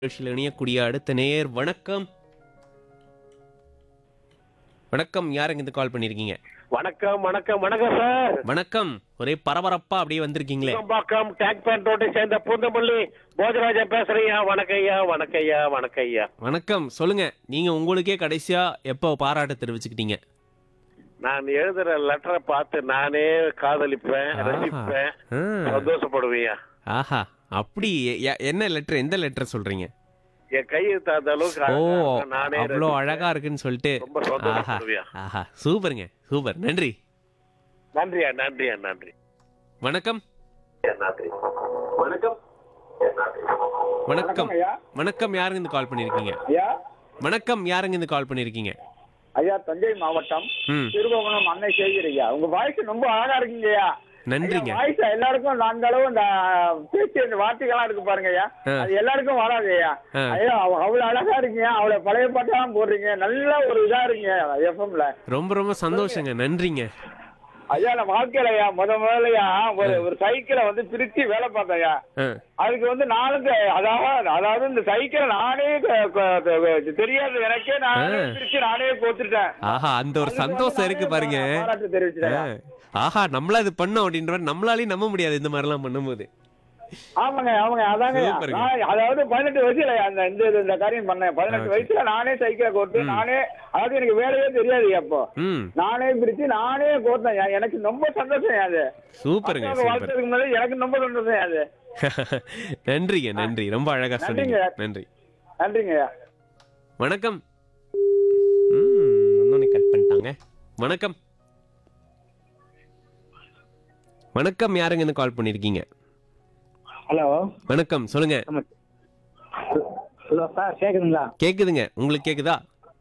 நிகழ்ச்சியில் இணையக்கூடிய அடுத்த நேர் வணக்கம் வணக்கம் யாருங்க இருந்து கால் பண்ணிருக்கீங்க வணக்கம் வணக்கம் வணக்கம் சார் வணக்கம் ஒரே பரபரப்பா அப்படியே வந்திருக்கீங்களே பாக்கம் டேங்க் பேண்ட் ரோட்டை சேர்ந்த பூந்தமல்லி போஜராஜன் பேசுறீங்க வணக்கய்யா வணக்கய்யா வணக்கய்யா வணக்கம் சொல்லுங்க நீங்க உங்களுக்கே கடைசியா எப்போ பாராட்டு தெரிவிச்சுக்கிட்டீங்க நான் எழுதுற லெட்டரை பார்த்து நானே காதலிப்பேன் ஆஹா. ரசிப்பேன் ஆ, சந்தோஷப்படுவேன் ஆஹா அப்படி எ- என்ன லெட்டர் எந்த லெட்டர் சொல்றீங்க என் கையெழுத்து அந்த அளவுக்கு ஓ அழகா இருக்கும். நானே அவ்வளோ ரசிப்பேன். அழகா இருக்குன்னு சொல்லிட்டு ரொம்ப ஆஹா சந்தோஷப்படுவேன் ஆஹா சூப்பருங்க சூப்பர் நன்றி நன்றியா நன்றியா நன்றி வணக்கம் நன்றி வணக்கம் வணக்கம் ஐயா வணக்கம் யாருங்க இருந்து கால் பண்ணிருக்கீங்க ஐயா வணக்கம் யாருங்க இருந்து கால் பண்ணிருக்கீங்க ஐயா தஞ்சை மாவட்டம் ம் திருபுவனம் அன்னை செய்கிற ஐயா உங்க வாய்ஸ் ரொம்ப அழகா இருக்குங்க ஐயா நன்றிங்க வாய்ஸ் எல்லாருக்கும் அந்த அளவு இந்த பேச்சு இந்த வார்த்தைகள்லாம் இருக்கு பாருங்க ஐயா ஆ. அது எல்லாருக்கும் வராது ஐயா ஆ. ஐயா அவ- அவ்வளவு அழகா இருக்கீங்க அவ்வளவு பழைய பாட்டெல்லாம் போடுறீங்க நல்ல ஒரு இதா இருக்கீங்க எஃப்எம்ல ரொம்ப ரொம்ப சந்தோஷங்க நன்றிங்க ஐயா நான் வாழ்க்கையில ஐயா முத முதல்லையா ஒரு ஒரு சைக்கிளை வந்து பிரிச்சு வேலை பார்த்தேன் ஐயா ஆ, அதுக்கு வந்து நானும் தெ- அதாவது அதாவது இந்த சைக்கிளை நானே க- க- க- தெரியாது எனக்கே நானே ஆ. பிரிச்சு நானே கோத்துட்டேன் ஆஹா அந்த ஒரு சந்தோஷம் இருக்கு பாருங்க பாராட்டு ஆ, தெரிவிச்சுட்டேன் ஆஹா நம்மள அது பண்ணோம் அப்படின்ற மாதிரி நம்மளாலையும் நம்ப முடியாது இந்த மாதிரிலாம் பண்ணும்போது ஆமாங்க ஆமாங்க அதாங்க சூப்பருங்க. நான் அதாவது பதினெட்டு வயசுல அந்த இந்த இது- இந்த காரியம் பண்ணேன் பதினெட்டு Okay. வயசுல நானே சைக்கிளை கோர்த்து நானே அதாவது எனக்கு வேலையே தெரியாது அப்போ ம் நானே பிரிச்சு நானே கோர்த்தேன் ஐயா. எனக்கு ரொம்ப சந்தோஷம் ஐயா அது சூப்பருங்க மத்தவங்க சூப்பர் வாழ்த்துறதுக்கு முன்னாடி எனக்கு ரொம்ப சந்தோஷம் ஐயா அது நன்றிங்க நன்றி ரொம்ப அழகா சொன்னீங்க நன்றிங்க. நன்றி நன்றிங்க ஐயா வணக்கம் ம் இன்னொன்னு கட் பண்ணிட்டாங்க வணக்கம் வணக்கம் யாருங்க இருந்து கால் பண்ணிருக்கீங்க ஹலோ வணக்கம் சொல்லுங்க ஹலோ சார் கேக்குதுங்களா கேக்குதுங்க உங்களுக்கு கேக்குதா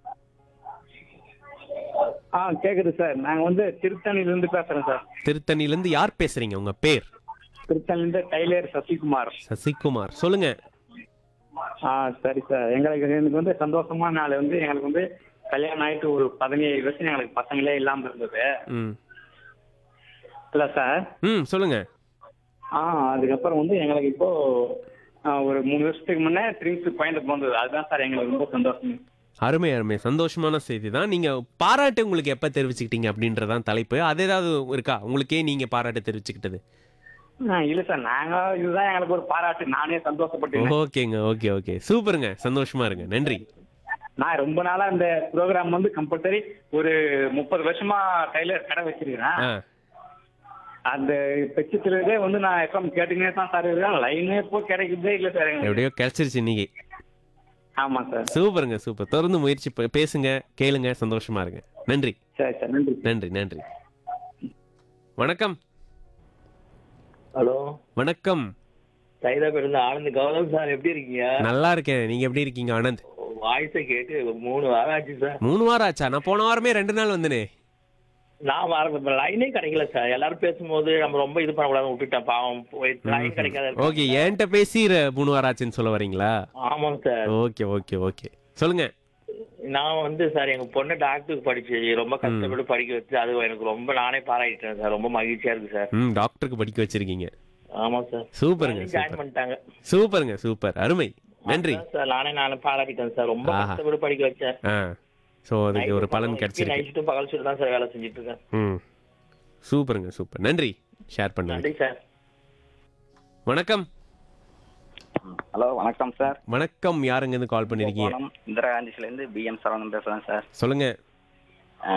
ஆ கேக்குது சார் நாங்க வந்து திருத்தணில இருந்து பேசுறோம் சார் திருத்தணில இருந்து யார் பேசுறீங்க உங்க பேர் திருத்தணில இருந்து டைலர் சசிகுமார் சசிகுமார் சொல்லுங்க ஆ சரி சார் எங்களுக்கு எனக்கு வந்து சந்தோஷமான நாள் வந்து எங்களுக்கு வந்து கல்யாணம் ஆயிட்டு ஒரு பதினேழு வருஷம் எங்களுக்கு பசங்களே இல்லாம இருந்தது ம் இல்ல சார் ம் சொல்லுங்க ஆ அதுக்கப்புறம் வந்து எங்களுக்கு இப்போ ஆ, ஒரு மூணு வருஷத்துக்கு முன்னே ட்ரிங்க்ஸ் பாயிண்ட் போந்தது அதுதான் சார் எங்களுக்கு ரொம்ப சந்தோஷம் அருமை அருமை சந்தோஷமான செய்தி தான் நீங்க பாராட்டு உங்களுக்கு எப்ப தெரிவிச்சுக்கிட்டீங்க அப்படின்றதான் தலைப்பு அது ஏதாவது இருக்கா உங்களுக்கே நீங்க பாராட்டு தெரிவிச்சுக்கிட்டது ஆ, இல்ல சார் நாங்க இதுதான் எங்களுக்கு ஒரு பாராட்டு நானே சந்தோஷப்பட்டேன் ஓகேங்க ஓகே ஓகே சூப்பருங்க சந்தோஷமா இருங்க நன்றி நான் ரொம்ப நாளா இந்த ப்ரோக்ராம் வந்து கம்பல்சரி ஒரு முப்பது வருஷமா டைலர் கடை வச்சிருக்கிறேன் ஆ அந்த பட்சத்திலே வந்து நான் எஃப்எம் கேட்டுக்கினே தான் சார் இருக்கேன் லைனே இப்போ கிடைக்குதே இல்ல சார் எங்களுக்கு எப்படியோ கிடைச்சிருச்சு இன்னைக்கு ஆமா சார் சூப்பருங்க சூப்பர் தொடர்ந்து முயற்சி ப- பேசுங்க கேளுங்க சந்தோஷமா இருங்க நன்றி சரி சார் நன்றி நன்றி நன்றி வணக்கம் ஹலோ வணக்கம் சைதாபேட்ல இருந்து ஆனந்த் கௌதம் சார் எப்படி இருக்கீங்க நல்லா இருக்கேன் நீங்க எப்படி இருக்கீங்க ஆனந்த் வாய்ஸை கேட்டு மூணு வாரம் ஆச்சு சார் மூணு வாரம் ஆச்சா நான் போன வாரமே ரெண்டு நாள் வந்தனே நான் வர லைனே கிடைக்கல சார் எல்லாரும் பேசும்போது நம்ம ரொம்ப இது பண்ணக்கூடாது விட்டுட்டேன் பாவம் லைன் கிடைக்காத ஓகே என்கிட்ட பேசி ர- மூணு வாரம் ஆச்சுன்னு சொல்ல வரீங்களா ஆமாங்க சார் ஓகே ஓகே ஓகே சொல்லுங்க நான் வந்து சார் எங்க பொண்ணு டாக்டருக்கு படிச்சு ரொம்ப கஷ்டப்பட்டு படிக்க வச்சு அது எனக்கு ரொம்ப நானே பாராட்டிட்டேன் சார் ரொம்ப மகிழ்ச்சியா இருக்கு சார் ம் டாக்டருக்கு படிக்க வச்சிருக்கீங்க ஆமா சார் சூப்பருங்க ஜாயின் சூப்பர் பண்ணிட்டாங்க சூப்பருங்க சூப்பர் அருமை நன்றி அதான் சார் நானே நானே பாராட்டிட்டேன் சார் ரொம்ப ஆஹா. கஷ்டப்பட்டு படிக்க வச்சேன் ஆ ஸோ அதுக்கு ஒரு பலன் கிடைச்சிருக்கு நைட்டு பகல் ஷிஃப்ட் தான் சார் வேலை செஞ்சுட்டு இருக்கேன் ம் சூப்பருங்க சூப்பர் நன்றி ஷேர் பண்ணுங்க நன்றி சார் வணக்கம் ஹலோ வணக்கம் சார் வணக்கம் யாருங்க இருந்து கால் பண்ணிருக்கீங்க வணக்கம் இந்திரா காந்திஸ்ல இருந்து பிஎம் சரவணன் பேசுறேன் சார் சொல்லுங்க ஆ.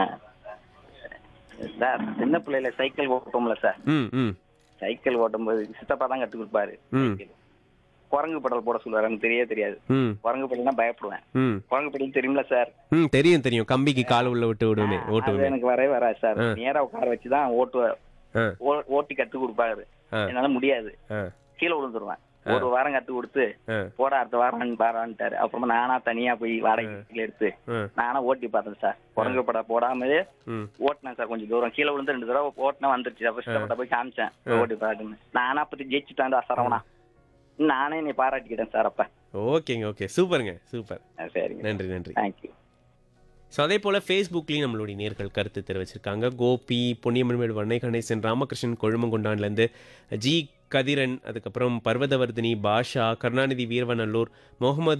சார் சின்ன பிள்ளையில சைக்கிள் ஓட்டுவோம்ல சார் ம் ம் சைக்கிள் ஓட்டும்போது சித்தப்பா தான் கத்து கொடுப்பாரு ம். சைக்கிள். குரங்கு பெடல் போட சொல்லுவாரு எனக்கு தெரியவே தெரியாது ம் குரங்கு பெடல்னா பயப்படுவேன் ம் குரங்கு பெடல் தெரியுமில சார் ம் தெரியும் தெரியும் கம்பிக்கு கால் உள்ள விட்டு விடுவேன் அது ஓட்டுவேன் எனக்கு வரவே வராது சார் ஆ. நேரா உட்கார வச்சு தான் ஓட்டுவார் ஆ ஓ- ஓட்டி கத்து கொடுப்பாரு ஆ. என்னால முடியாது ஆ கீழே விழுந்துருவேன் ஒரு வாரம் கத்து கொடுத்து ஆ போட அடுத்த வாரம் பாரான்ட்டாரு அப்புறமா நானா தனியா போய் வாடகை எடுத்து ஆ நானா ஓட்டி பார்த்தேன் சார் குரங்கு படம் போடாமலே ம் ஓட்டினேன் சார் கொஞ்சம் தூரம் கீழே விழுந்து ரெண்டு தடவை ஓட்டினா வந்துருச்சு அப்ப இஷ்டப்பட்ட போய் காமிச்சேன் ஓட்டி பாட்டுன்னு நானா பத்தி ஜெயிச்சுட்டான்டா சரவணா நானே நீ பாராட்டிக்கிட்டேன் சார் அப்ப ஓகேங்க ஓகே சூப்பருங்க சூப்பர் ஆ, சரிங்க நன்றி நன்றி தேங்க்யூ ஸோ அதே போல் ஃபேஸ்புக்லேயும் நம்மளுடைய நேர்கள் கருத்து தெரிவிச்சிருக்காங்க கோபி பொன்னியம்மன்மேடு வண்ணை கணேசன் ராமகிருஷ்ணன் கொழுமங்குண்டான்லேருந்து ஜி கதிரன் அதுக்கப்புறம் பர்வதவர்தினி பாஷா கருணாநிதி வீரவநல்லூர் முகமது